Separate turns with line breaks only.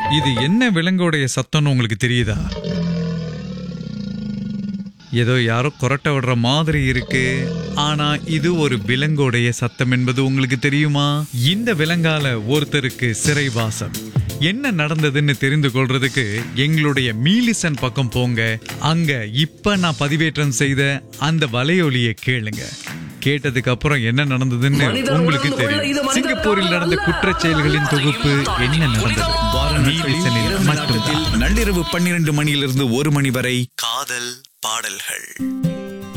இது என்ன விலங்கோடைய சத்தம்னு உங்களுக்கு தெரியுதா ஏதோ யாரோ கொரட்டை விடுற மாதிரி இருக்கு ஆனா இது ஒரு விலங்கோடைய சத்தம் என்பது உங்களுக்கு தெரியுமா இந்த விலங்கால ஒருத்தருக்கு சிறைவாசம் என்ன நடந்ததுன்னு தெரிந்து கொள்றதுக்கு எங்களுடைய மீலிசன் பக்கம் போங்க அங்க இப்ப நான் பதிவேற்றம் செய்த அந்த வலையொலியை கேளுங்க கேட்டதுக்கு அப்புறம் என்ன நடந்ததுன்னு
மனிதர்
உங்களுக்கு
உணர்ந்து கொள்ள இது
தெரியும்
மனிதர்
சிங்கப்பூரில் நடந்த
அல்ல.
குற்றச் செயல்களின் தொகுப்பு என்ன நடந்தது மீலிசனில் மட்டும்தான்
நள்ளிரவு பன்னிரண்டு மணியிலிருந்து ஒரு மணி வரை காதல் பாடல்கள்